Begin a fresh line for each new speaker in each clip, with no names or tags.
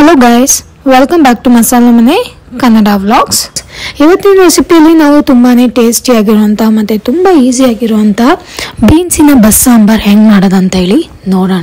hello guys welcome back to Masala Mane Kannada vlogs ಇವತ್ತಿನ ರೆಸಿಪಿಯಲ್ಲಿ ನಾವು ತುಂಬಾ ಟೇಸ್ಟಿಯಾಗಿರುವಂಥ ಮತ್ತು ತುಂಬ ಈಸಿಯಾಗಿರುವಂಥ ಬೀನ್ಸಿನ ಬಸ್ ಸಾಂಬಾರ್ ಹೆಂಗೆ ಮಾಡೋದಂತ ಹೇಳಿ ನೋಡೋಣ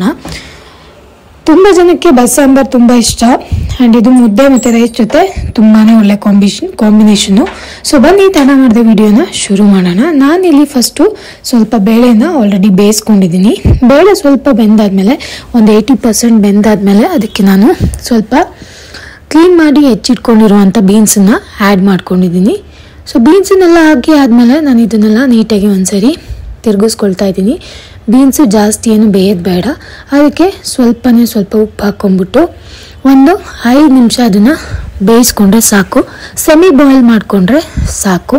ತುಂಬ ಜನಕ್ಕೆ ಬಸ್ ಸಾಂಬಾರ್ ತುಂಬ ಇಷ್ಟ ಆ್ಯಂಡ್ ಇದು ಮುದ್ದೆ ಮತ್ತು ರೈಸ್ ಜೊತೆ ತುಂಬಾ ಒಳ್ಳೆ ಕಾಂಬಿಷನ್ ಕಾಂಬಿನೇಷನು ಸೊ ಬನ್ನಿ ಈ ಥರ ಮಾಡಿದೆ ವಿಡಿಯೋನ ಶುರು ಮಾಡೋಣ ನಾನಿಲ್ಲಿ ಫಸ್ಟು ಸ್ವಲ್ಪ ಬೇಳೆನ ಆಲ್ರೆಡಿ ಬೇಯಿಸ್ಕೊಂಡಿದ್ದೀನಿ ಬೇಳೆ ಸ್ವಲ್ಪ ಬೆಂದಾದ್ಮೇಲೆ ಒಂದು ಏಯ್ಟಿ ಪರ್ಸೆಂಟ್ ಬೆಂದಾದ್ಮೇಲೆ ಅದಕ್ಕೆ ನಾನು ಸ್ವಲ್ಪ ಕ್ಲೀನ್ ಮಾಡಿ ಹೆಚ್ಚಿಟ್ಕೊಂಡಿರುವಂಥ ಬೀನ್ಸನ್ನು ಆ್ಯಡ್ ಮಾಡ್ಕೊಂಡಿದ್ದೀನಿ ಸೊ ಬೀನ್ಸನ್ನೆಲ್ಲ ಹಾಕಿ ಆದಮೇಲೆ ನಾನು ಇದನ್ನೆಲ್ಲ ನೀಟಾಗಿ ಒಂದ್ಸರಿ ತಿರುಗಿಸ್ಕೊಳ್ತಾ ಇದ್ದೀನಿ ಬೀನ್ಸು ಜಾಸ್ತಿ ಏನು ಬೇಯೋದು ಬೇಡ ಅದಕ್ಕೆ ಸ್ವಲ್ಪನೇ ಸ್ವಲ್ಪ ಉಪ್ಪು ಹಾಕ್ಕೊಂಬಿಟ್ಟು ಒಂದು ಐದು ನಿಮಿಷ ಅದನ್ನು ಬೇಯಿಸ್ಕೊಂಡ್ರೆ ಸಾಕು ಸೆಮಿ ಬಾಯ್ಲ್ ಮಾಡಿಕೊಂಡ್ರೆ ಸಾಕು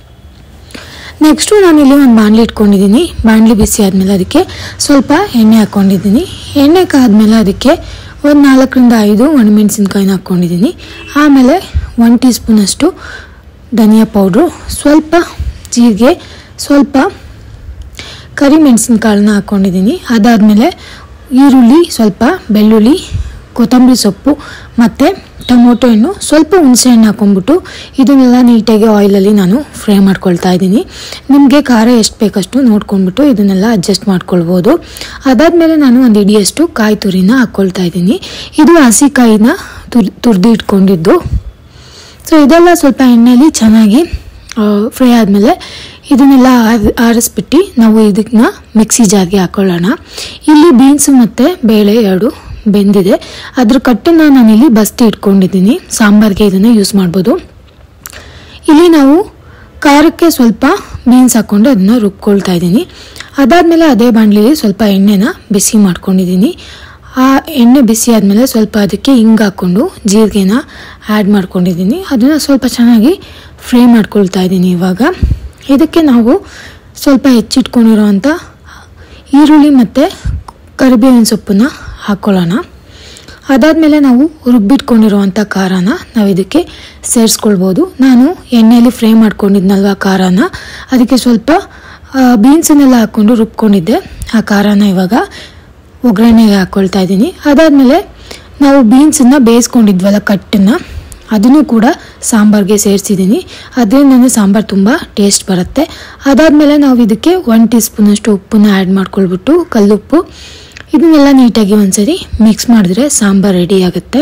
ನೆಕ್ಸ್ಟು ನಾನಿಲ್ಲಿ ಒಂದು ಬಾಣಲಿ ಇಟ್ಕೊಂಡಿದ್ದೀನಿ ಬಾಣಲಿ ಬಿಸಿ ಆದಮೇಲೆ ಅದಕ್ಕೆ ಸ್ವಲ್ಪ ಎಣ್ಣೆ ಹಾಕ್ಕೊಂಡಿದ್ದೀನಿ ಎಣ್ಣೆ ಕಾದ್ಮೇಲೆ ಅದಕ್ಕೆ ಒಂದು ನಾಲ್ಕರಿಂದ ಐದು ಒಣಮೆಣಸಿನ್ಕಾಯಿನ ಹಾಕ್ಕೊಂಡಿದ್ದೀನಿ ಆಮೇಲೆ ಒನ್ ಟೀ ಸ್ಪೂನಷ್ಟು ಧನಿಯಾ ಪೌಡ್ರು ಸ್ವಲ್ಪ ಜೀರಿಗೆ ಸ್ವಲ್ಪ ಕರಿಮೆಣಸಿನ್ಕಾಳನ್ನ ಹಾಕ್ಕೊಂಡಿದ್ದೀನಿ ಅದಾದಮೇಲೆ ಈರುಳ್ಳಿ ಸ್ವಲ್ಪ ಬೆಳ್ಳುಳ್ಳಿ ಕೊತ್ತಂಬರಿ ಸೊಪ್ಪು ಮತ್ತು ಟೊಮೊಟೊ ಹಣ್ಣು ಸ್ವಲ್ಪ ಹುಣಸೆ ಹಣ್ಣು ಹಾಕ್ಕೊಂಬಿಟ್ಟು ಇದನ್ನೆಲ್ಲ ನೀಟಾಗಿ ಆಯಿಲಲ್ಲಿ ನಾನು ಫ್ರೈ ಮಾಡ್ಕೊಳ್ತಾ ಇದ್ದೀನಿ ನಿಮಗೆ ಖಾರ ಎಷ್ಟು ಬೇಕಷ್ಟು ನೋಡ್ಕೊಂಡ್ಬಿಟ್ಟು ಇದನ್ನೆಲ್ಲ ಅಡ್ಜಸ್ಟ್ ಮಾಡ್ಕೊಳ್ಬೋದು ಅದಾದಮೇಲೆ ನಾನು ಒಂದು ಇಡಿಯಷ್ಟು ಕಾಯಿ ತುರಿನ ಹಾಕ್ಕೊಳ್ತಾ ಇದ್ದೀನಿ ಇದು ಹಸಿ ಕಾಯಿನ ತುರ್ ತುರ್ದು ಇಟ್ಕೊಂಡಿದ್ದು ಸೊ ಇದೆಲ್ಲ ಸ್ವಲ್ಪ ಎಣ್ಣೆಯಲ್ಲಿ ಚೆನ್ನಾಗಿ ಫ್ರೈ ಆದಮೇಲೆ ಇದನ್ನೆಲ್ಲ ಆರ್- ಆರಿಸ್ಬಿಟ್ಟು ನಾವು ಇದನ್ನ ಮಿಕ್ಸಿ ಜಾರ್ಗೆ ಹಾಕೊಳ್ಳೋಣ ಇಲ್ಲಿ ಬೀನ್ಸ್ ಮತ್ತು ಬೇಳೆ ಎರಡು ಬೆಂದಿದೆ ಅದ್ರ ಕಟ್ಟನ್ನು ನಾನಿಲ್ಲಿ ಬಸ್ತಿ ಇಟ್ಕೊಂಡಿದ್ದೀನಿ ಸಾಂಬಾರ್ಗೆ ಇದನ್ನು ಯೂಸ್ ಮಾಡ್ಬೋದು ಇಲ್ಲಿ ನಾವು ಖಾರಕ್ಕೆ ಸ್ವಲ್ಪ ಬೀನ್ಸ್ ಹಾಕ್ಕೊಂಡು ಅದನ್ನು ರುಬ್ಕೊಳ್ತಾ ಇದ್ದೀನಿ ಅದಾದಮೇಲೆ ಅದೇ ಬಾಣಲಿಲಿ ಸ್ವಲ್ಪ ಎಣ್ಣೆನ ಬಿಸಿ ಮಾಡ್ಕೊಂಡಿದ್ದೀನಿ ಆ ಎಣ್ಣೆ ಬಿಸಿ ಆದಮೇಲೆ ಸ್ವಲ್ಪ ಅದಕ್ಕೆ ಹಿಂಗೆ ಹಾಕ್ಕೊಂಡು ಜೀರಿಗೆನ ಆ್ಯಡ್ ಮಾಡ್ಕೊಂಡಿದ್ದೀನಿ ಅದನ್ನು ಸ್ವಲ್ಪ ಚೆನ್ನಾಗಿ ಫ್ರೈ ಮಾಡ್ಕೊಳ್ತಾ ಇದ್ದೀನಿ ಇವಾಗ ಇದಕ್ಕೆ ನಾವು ಸ್ವಲ್ಪ ಹೆಚ್ಚಿಟ್ಕೊಂಡಿರೋವಂಥ ಈರುಳ್ಳಿ ಮತ್ತು ಕರಿಬೇವಿನ ಸೊಪ್ಪನ್ನ ಹಾಕ್ಕೊಳ್ಳೋಣ ಅದಾದಮೇಲೆ ನಾವು ರುಬ್ಬಿಟ್ಕೊಂಡಿರುವಂಥ ಖಾರನ ನಾವು ಇದಕ್ಕೆ ಸೇರಿಸ್ಕೊಳ್ಬೋದು ನಾನು ಎಣ್ಣೆಯಲ್ಲಿ ಫ್ರೈ ಮಾಡ್ಕೊಂಡಿದ್ನಲ್ವ ಖಾರನ ಅದಕ್ಕೆ ಸ್ವಲ್ಪ ಬೀನ್ಸನ್ನೆಲ್ಲ ಹಾಕ್ಕೊಂಡು ರುಬ್ಕೊಂಡಿದ್ದೆ ಆ ಖಾರನ ಇವಾಗ ಒಗ್ಗರಣೆಗೆ ಹಾಕ್ಕೊಳ್ತಾ ಇದ್ದೀನಿ ಅದಾದಮೇಲೆ ನಾವು ಬೀನ್ಸನ್ನು ಬೇಯಿಸ್ಕೊಂಡಿದ್ವಲ್ಲ ಕಟ್ಟನ್ನು ಅದನ್ನು ಕೂಡ ಸಾಂಬಾರ್ಗೆ ಸೇರಿಸಿದ್ದೀನಿ ಅದರಿಂದ ಸಾಂಬಾರು ತುಂಬ ಟೇಸ್ಟ್ ಬರುತ್ತೆ ಅದಾದಮೇಲೆ ನಾವು ಇದಕ್ಕೆ ಒನ್ ಟೀ ಸ್ಪೂನಷ್ಟು ಉಪ್ಪನ್ನ ಆ್ಯಡ್ ಮಾಡ್ಕೊಳ್ಬಿಟ್ಟು ಕಲ್ಲುಪ್ಪು ಇದನ್ನೆಲ್ಲ ನೀಟಾಗಿ ಒಂದ್ಸರಿ ಮಿಕ್ಸ್ ಮಾಡಿದ್ರೆ ಸಾಂಬಾರು ರೆಡಿ ಆಗುತ್ತೆ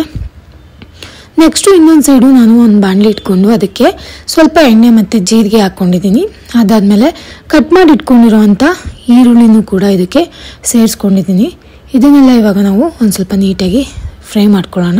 ನೆಕ್ಸ್ಟು ಇನ್ನೊಂದು ಸೈಡು ನಾನು ಒಂದು ಬಾಣಲಿ ಇಟ್ಕೊಂಡು ಅದಕ್ಕೆ ಸ್ವಲ್ಪ ಎಣ್ಣೆ ಮತ್ತು ಜೀರಿಗೆ ಹಾಕ್ಕೊಂಡಿದ್ದೀನಿ ಅದಾದಮೇಲೆ ಕಟ್ ಮಾಡಿ ಇಟ್ಕೊಂಡಿರೋವಂಥ ಈರುಳ್ಳಿನೂ ಕೂಡ ಇದಕ್ಕೆ ಸೇರಿಸ್ಕೊಂಡಿದ್ದೀನಿ ಇದನ್ನೆಲ್ಲ ಇವಾಗ ನಾವು ಒಂದು ಸ್ವಲ್ಪ ನೀಟಾಗಿ ಫ್ರೈ ಮಾಡ್ಕೊಳ್ಳೋಣ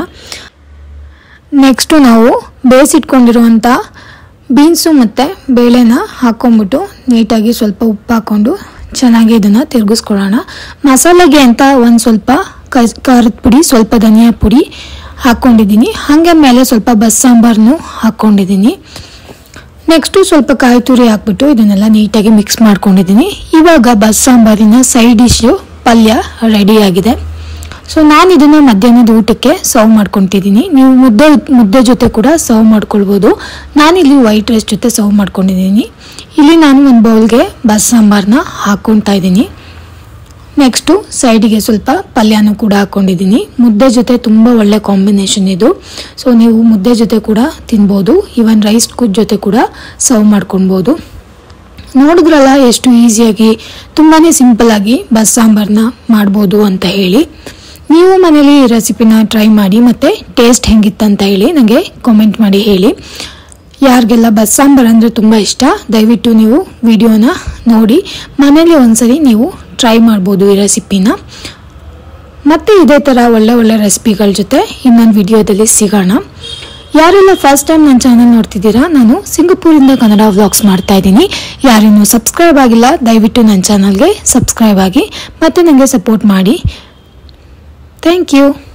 ನೆಕ್ಸ್ಟು ನಾವು ಬೇಯಿಸಿಟ್ಕೊಂಡಿರುವಂಥ ಬೀನ್ಸು ಮತ್ತು ಬೇಳೆನ ಹಾಕ್ಕೊಂಬಿಟ್ಟು ನೀಟಾಗಿ ಸ್ವಲ್ಪ ಉಪ್ಪು ಹಾಕ್ಕೊಂಡು ಚೆನ್ನಾಗಿ ಇದನ್ನು ತಿರುಗಿಸ್ಕೊಳ್ಳೋಣ ಮಸಾಲೆಗೆ ಅಂತ ಒಂದು ಸ್ವಲ್ಪ ಕ ಖಾರದ ಪುಡಿ ಸ್ವಲ್ಪ ಧನಿಯಾ ಪುಡಿ ಹಾಕ್ಕೊಂಡಿದ್ದೀನಿ ಹಾಗೆ ಮೇಲೆ ಸ್ವಲ್ಪ ಬಸ್ ಸಾಂಬಾರನ್ನು ಹಾಕ್ಕೊಂಡಿದ್ದೀನಿ ನೆಕ್ಸ್ಟು ಸ್ವಲ್ಪ ಕಾಯಿ ತುರಿ ಹಾಕ್ಬಿಟ್ಟು ಇದನ್ನೆಲ್ಲ ನೀಟಾಗಿ ಮಿಕ್ಸ್ ಮಾಡ್ಕೊಂಡಿದ್ದೀನಿ ಇವಾಗ ಬಸ್ ಸಾಂಬಾರಿನ ಸೈಡ್ ಡಿಶ್ಶು ಪಲ್ಯ ರೆಡಿಯಾಗಿದೆ ಸೊ ನಾನು ಇದನ್ನು ಮಧ್ಯಾಹ್ನದ ಊಟಕ್ಕೆ ಸರ್ವ್ ಮಾಡ್ಕೊತಿದ್ದೀನಿ ನೀವು ಮುದ್ದೆ ಮುದ್ದೆ ಜೊತೆ ಕೂಡ ಸರ್ವ್ ಮಾಡ್ಕೊಳ್ಬೋದು ನಾನಿಲ್ಲಿ ವೈಟ್ ರೈಸ್ ಜೊತೆ ಸರ್ವ್ ಮಾಡ್ಕೊಂಡಿದ್ದೀನಿ ಇಲ್ಲಿ ನಾನು ಒಂದು ಬೌಲ್ಗೆ ಬಸ್ ಸಾಂಬಾರನ್ನ ಹಾಕ್ಕೊತಾ ಇದ್ದೀನಿ ನೆಕ್ಸ್ಟು ಸೈಡಿಗೆ ಸ್ವಲ್ಪ ಪಲ್ಯನೂ ಕೂಡ ಹಾಕ್ಕೊಂಡಿದ್ದೀನಿ ಮುದ್ದೆ ಜೊತೆ ತುಂಬ ಒಳ್ಳೆ ಕಾಂಬಿನೇಷನ್ ಇದು ಸೊ ನೀವು ಮುದ್ದೆ ಜೊತೆ ಕೂಡ ತಿನ್ಬೋದು ಈವನ್ ರೈಸ್ ಜೊತೆ ಕೂಡ ಸರ್ವ್ ಮಾಡ್ಕೊಳ್ಬೋದು ನೋಡಿದ್ರಲ್ಲ ಎಷ್ಟು ಈಸಿಯಾಗಿ ತುಂಬಾ ಸಿಂಪಲ್ಲಾಗಿ ಬಸ್ ಸಾಂಬಾರನ್ನ ಮಾಡ್ಬೋದು ಅಂತ ಹೇಳಿ ನೀವು ಮನೇಲಿ ಈ ರೆಸಿಪಿನ ಟ್ರೈ ಮಾಡಿ ಮತ್ತು ಟೇಸ್ಟ್ ಹೆಂಗಿತ್ತಂತ ಹೇಳಿ ನನಗೆ ಕಾಮೆಂಟ್ ಮಾಡಿ ಹೇಳಿ ಯಾರಿಗೆಲ್ಲ ಬಸ್ ಸಾಂಬಾರು ಅಂದರೆ ತುಂಬ ಇಷ್ಟ ದಯವಿಟ್ಟು ನೀವು ವಿಡಿಯೋನ ನೋಡಿ ಮನೇಲಿ ಒಂದ್ಸರಿ ನೀವು ಟ್ರೈ ಮಾಡ್ಬೋದು ಈ ರೆಸಿಪಿನ ಮತ್ತೆ ಇದೇ ಥರ ಒಳ್ಳೆ ಒಳ್ಳೆ ರೆಸಿಪಿಗಳ ಜೊತೆ ಇನ್ನೊಂದು ವಿಡಿಯೋದಲ್ಲಿ ಸಿಗೋಣ ಯಾರೆಲ್ಲ ಫಸ್ಟ್ ಟೈಮ್ ನನ್ನ ಚಾನಲ್ ನೋಡ್ತಿದ್ದೀರಾ ನಾನು ಸಿಂಗಪೂರಿಂದ ಕನ್ನಡ ವ್ಲಾಗ್ಸ್ ಮಾಡ್ತಾ ಇದ್ದೀನಿ ಯಾರೇನು ಸಬ್ಸ್ಕ್ರೈಬ್ ಆಗಿಲ್ಲ ದಯವಿಟ್ಟು ನನ್ನ ಚಾನಲ್ಗೆ ಸಬ್ಸ್ಕ್ರೈಬ್ ಆಗಿ ಮತ್ತು ನನಗೆ ಸಪೋರ್ಟ್ ಮಾಡಿ ಥ್ಯಾಂಕ್ ಯು